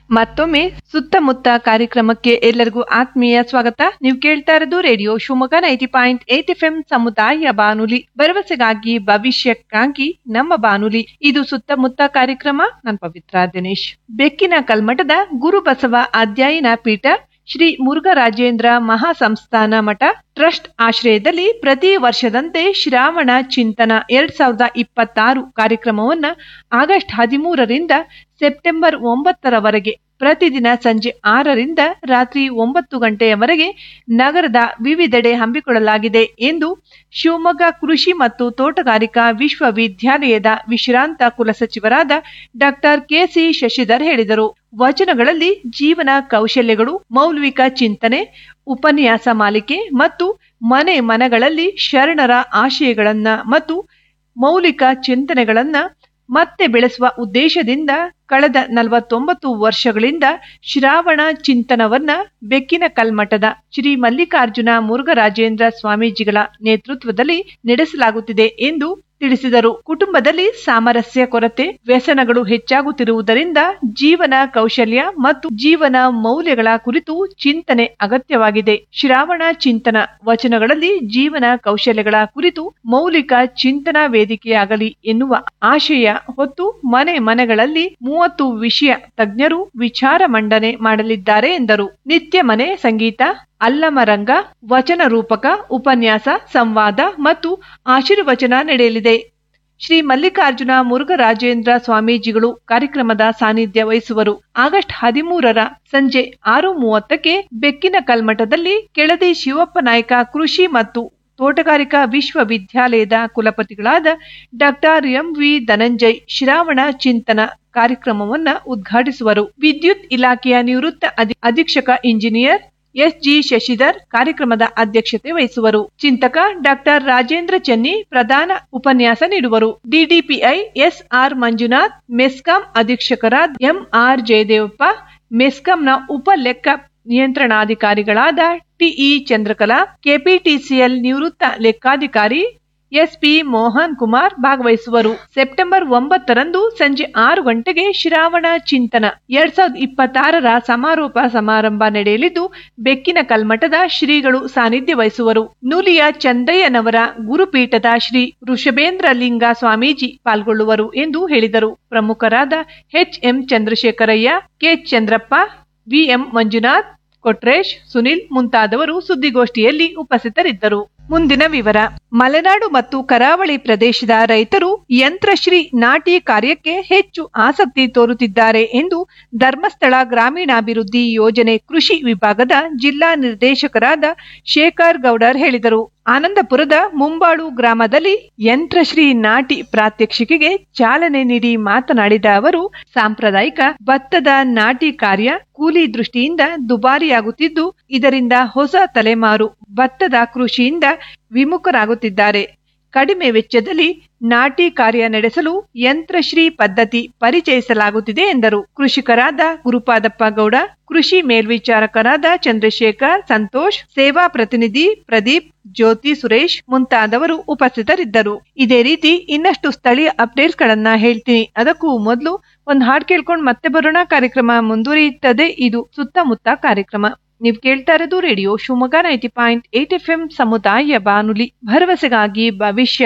ಮತ್ತೊಮ್ಮೆ ಸುತ್ತಮುತ್ತ ಕಾರ್ಯಕ್ರಮಕ್ಕೆ ಎಲ್ಲರಿಗೂ ಆತ್ಮೀಯ ಸ್ವಾಗತ ನೀವು ಕೇಳ್ತಾ ಇರೋದು radio Shivamogga ninety point eight F M ಸಮುದಾಯ ಬಾನುಲಿ ಭರವಸೆಗಾಗಿ ಭವಿಷ್ಯಕ್ಕಾಗಿ ನಮ್ಮ ಬಾನುಲಿ ಇದು ಸುತ್ತಮುತ್ತ ಕಾರ್ಯಕ್ರಮ ನಾನು ಪವಿತ್ರ ದಿನೇಶ್ ಬೆಕ್ಕಿನ ಕಲ್ಮಠದ ಗುರುಬಸವ ಅಧ್ಯಯನ ಪೀಠ ಶ್ರೀ ಮುರುಘರಾಜೇಂದ್ರ ಮಹಾಸಂಸ್ಥಾನ ಮಠ ಟ್ರಸ್ಟ್ ಆಶ್ರಯದಲ್ಲಿ ಪ್ರತಿ ವರ್ಷದಂತೆ ಶ್ರಾವಣ ಚಿಂತನ ಎರಡ್ ಸಾವಿರದ ಇಪ್ಪತ್ತಾರು ಕಾರ್ಯಕ್ರಮವನ್ನ ಆಗಸ್ಟ್ ಹದಿಮೂರರಿಂದ ಸೆಪ್ಟೆಂಬರ್ ಒಂಬತ್ತರವರೆಗೆ ಪ್ರತಿದಿನ ಸಂಜೆ ಆರರಿಂದ ರಾತ್ರಿ ಒಂಬತ್ತು ಗಂಟೆಯವರೆಗೆ ನಗರದ ವಿವಿಧೆಡೆ ಹಮ್ಮಿಕೊಳ್ಳಲಾಗಿದೆ ಎಂದು ಶಿವಮೊಗ್ಗ ಕೃಷಿ ಮತ್ತು ತೋಟಗಾರಿಕಾ ವಿಶ್ವವಿದ್ಯಾಲಯದ ವಿಶ್ರಾಂತ ಕುಲಸಚಿವರಾದ ಡಾಕ್ಟರ್ ಕೆಸಿ ಶಶಿಧರ್ ಹೇಳಿದರು ವಚನಗಳಲ್ಲಿ ಜೀವನ ಕೌಶಲ್ಯಗಳು ಮೌಲ್ವಿಕ ಚಿಂತನೆ ಉಪನ್ಯಾಸ ಮಾಲಿಕೆ ಮತ್ತು ಮನೆ ಮನಗಳಲ್ಲಿ ಶರಣರ ಆಶಯಗಳನ್ನ ಮತ್ತು ಮೌಲಿಕ ಚಿಂತನೆಗಳನ್ನ ಮತ್ತೆ ಬೆಳೆಸುವ ಉದ್ದೇಶದಿಂದ ಕಳೆದ ನಲವತ್ತೊಂಬತ್ತು ವರ್ಷಗಳಿಂದ ಶ್ರಾವಣ ಚಿಂತನವನ್ನ ಬೆಕ್ಕಿನ ಕಲ್ಮಠದ ಶ್ರೀ ಮಲ್ಲಿಕಾರ್ಜುನ ಮುರುಘರಾಜೇಂದ್ರ ಸ್ವಾಮೀಜಿಗಳ ನೇತೃತ್ವದಲ್ಲಿ ನಡೆಸಲಾಗುತ್ತಿದೆ ಎಂದು ತಿಳಿಸಿದರು ಕುಟುಂಬದಲ್ಲಿ ಸಾಮರಸ್ಯ ಕೊರತೆ ವ್ಯಸನಗಳು ಹೆಚ್ಚಾಗುತ್ತಿರುವುದರಿಂದ ಜೀವನ ಕೌಶಲ್ಯ ಮತ್ತು ಜೀವನ ಮೌಲ್ಯಗಳ ಕುರಿತು ಚಿಂತನೆ ಅಗತ್ಯವಾಗಿದೆ ಶ್ರಾವಣ ಚಿಂತನ ವಚನಗಳಲ್ಲಿ ಜೀವನ ಕೌಶಲ್ಯಗಳ ಕುರಿತು ಮೌಲಿಕ ಚಿಂತನಾ ವೇದಿಕೆಯಾಗಲಿ ಎನ್ನುವ ಆಶಯ ಹೊತ್ತು ಮನೆ ಮನೆಗಳಲ್ಲಿ ಮೂವತ್ತು ವಿಷಯ ತಜ್ಞರು ವಿಚಾರ ಮಂಡನೆ ಮಾಡಲಿದ್ದಾರೆ ಎಂದರು ನಿತ್ಯ ಮನೆ ಸಂಗೀತ ಅಲ್ಲಮರಂಗ ವಚನ ರೂಪಕ ಉಪನ್ಯಾಸ ಸಂವಾದ ಮತ್ತು ಆಶೀರ್ವಚನ ನಡೆಯಲಿದೆ ಶ್ರೀ ಮಲ್ಲಿಕಾರ್ಜುನ ಮುರುಘರಾಜೇಂದ್ರ ಸ್ವಾಮೀಜಿಗಳು ಕಾರ್ಯಕ್ರಮದ ಸಾನ್ನಿಧ್ಯ ವಹಿಸುವರು ಆಗಸ್ಟ್ ಹದಿಮೂರರ ಸಂಜೆ ಆರು ಮೂವತ್ತಕ್ಕೆ ಬೆಕ್ಕಿನ ಕಲ್ಮಠದಲ್ಲಿ ಕೆಳದಿ ಶಿವಪ್ಪ ನಾಯ್ಕ ಕೃಷಿ ಮತ್ತು ತೋಟಗಾರಿಕಾ ವಿಶ್ವವಿದ್ಯಾಲಯದ ಕುಲಪತಿಗಳಾದ ಡಾಕ್ಟರ್ ಎಂ ವಿ ಧನಂಜಯ್ ಶ್ರಾವಣ ಚಿಂತನ ಕಾರ್ಯಕ್ರಮವನ್ನ ಉದ್ಘಾಟಿಸುವರು ವಿದ್ಯುತ್ ಇಲಾಖೆಯ ನಿವೃತ್ತ ಅಧಿ- ಅಧೀಕ್ಷಕ ಇಂಜಿನಿಯರ್ ಎಸ್ ಜಿ ಶಶಿಧರ್ ಕಾರ್ಯಕ್ರಮದ ಅಧ್ಯಕ್ಷತೆ ವಹಿಸುವರು ಚಿಂತಕ ಡಾಕ್ಟರ್ ರಾಜೇಂದ್ರ ಚೆನ್ನಿ ಪ್ರಧಾನ ಉಪನ್ಯಾಸ ನೀಡುವರು DDPI S R Manjunath MESCOM ಅಧೀಕ್ಷಕರಾದ ಎಂ ಆರ್ ಜಯದೇವಪ್ಪ ಮೆಸ್ಕಾಂನ ಉಪ ಲೆಕ್ಕ ನಿಯಂತ್ರಣಾಧಿಕಾರಿಗಳಾದ ಟಿಇ ಚಂದ್ರಕಲಾ ಕೆಪಿಟಿಸಿಎಲ್ ನಿವೃತ್ತ ಲೆಕ್ಕಾಧಿಕಾರಿ ಎಸ್ಪಿ ಮೋಹನ್ ಕುಮಾರ್ ಭಾಗವಹಿಸುವರು ಸೆಪ್ಟೆಂಬರ್ ಒಂಬತ್ತರಂದು ಸಂಜೆ ಆರು ಗಂಟೆಗೆ ಶ್ರಾವಣ ಚಿಂತನ ಎರಡ್ ಸಾವಿರದ ಇಪ್ಪತ್ತಾರರ ಸಮಾರೋಪ ಸಮಾರಂಭ ನಡೆಯಲಿದ್ದು ಬೆಕ್ಕಿನ ಕಲ್ಮಠದ ಶ್ರೀಗಳು ಸಾನ್ನಿಧ್ಯ ವಹಿಸುವರು ನುಲಿಯ ಚಂದಯ್ಯನವರ ಗುರುಪೀಠದ ಶ್ರೀ ಋಷಭೇಂದ್ರ ಲಿಂಗ ಸ್ವಾಮೀಜಿ ಪಾಲ್ಗೊಳ್ಳುವರು ಎಂದು ಹೇಳಿದರು ಪ್ರಮುಖರಾದ H M Chandrashekharaiah K Chandrappa V M Manjunath Kotresh Sunil ಮುಂತಾದವರು ಸುದ್ದಿಗೋಷ್ಠಿಯಲ್ಲಿ ಉಪಸ್ಥಿತರಿದ್ದರು ಮುಂದಿನ ವಿವರ ಮಲೆನಾಡು ಮತ್ತು ಕರಾವಳಿ ಪ್ರದೇಶದ ರೈತರು ಯಂತ್ರಶ್ರೀ ನಾಟಿ ಕಾರ್ಯಕ್ಕೆ ಹೆಚ್ಚು ಆಸಕ್ತಿ ತೋರುತ್ತಿದ್ದಾರೆ ಎಂದು ಧರ್ಮಸ್ಥಳ ಗ್ರಾಮೀಣಾಭಿವೃದ್ಧಿ ಯೋಜನೆ ಕೃಷಿ ವಿಭಾಗದ ಜಿಲ್ಲಾ ನಿರ್ದೇಶಕರಾದ ಶೇಖರ್ ಗೌಡರ್ ಹೇಳಿದರು ಆನಂದಪುರದ ಮುಂಬಾಳು ಗ್ರಾಮದಲ್ಲಿ ಯಂತ್ರಶ್ರೀ ನಾಟಿ ಪ್ರಾತ್ಯಕ್ಷಿಕೆಗೆ ಚಾಲನೆ ನೀಡಿ ಮಾತನಾಡಿದ ಅವರು ಸಾಂಪ್ರದಾಯಿಕ ಭತ್ತದ ನಾಟಿ ಕಾರ್ಯ ಕೂಲಿ ದೃಷ್ಟಿಯಿಂದ ದುಬಾರಿಯಾಗುತ್ತಿದ್ದು ಇದರಿಂದ ಹೊಸ ತಲೆಮಾರು ಭತ್ತದ ಕೃಷಿಯಿಂದ ವಿಮುಖರಾಗುತ್ತಿದ್ದಾರೆ ಕಡಿಮೆ ವೆಚ್ಚದಲ್ಲಿ ನಾಟಿ ಕಾರ್ಯ ನಡೆಸಲು ಯಂತ್ರಶ್ರೀ ಪದ್ಧತಿ ಪರಿಚಯಿಸಲಾಗುತ್ತಿದೆ ಎಂದರು ಕೃಷಿಕರಾದ ಗುರುಪಾದಪ್ಪ ಗೌಡ ಕೃಷಿ ಮೇಲ್ವಿಚಾರಕರಾದ ಚಂದ್ರಶೇಖರ್ ಸಂತೋಷ್ ಸೇವಾ ಪ್ರತಿನಿಧಿ ಪ್ರದೀಪ್ ಜ್ಯೋತಿ ಸುರೇಶ್ ಮುಂತಾದವರು ಉಪಸ್ಥಿತರಿದ್ದರು ಇದೇ ರೀತಿ ಇನ್ನಷ್ಟು ಸ್ಥಳೀಯ ಅಪ್ಡೇಟ್ಸ್ ಗಳನ್ನ ಹೇಳ್ತೀನಿ ಅದಕ್ಕೂ ಮೊದಲು ಒಂದ್ ಹಾಡ್ ಕೇಳ್ಕೊಂಡ್ ಮತ್ತೆ ಬರೋಣ ಕಾರ್ಯಕ್ರಮ ಮುಂದುವರಿಯುತ್ತದೆ ಇದು ಸುತ್ತಮುತ್ತ ಕಾರ್ಯಕ್ರಮ ನೀವು ಕೇಳ್ತಾ ಇರೋದು radio Shivamogga ninety point eight F M ಸಮುದಾಯ ಬಾನುಲಿ ಭರವಸೆಗಾಗಿ ಭವಿಷ್ಯ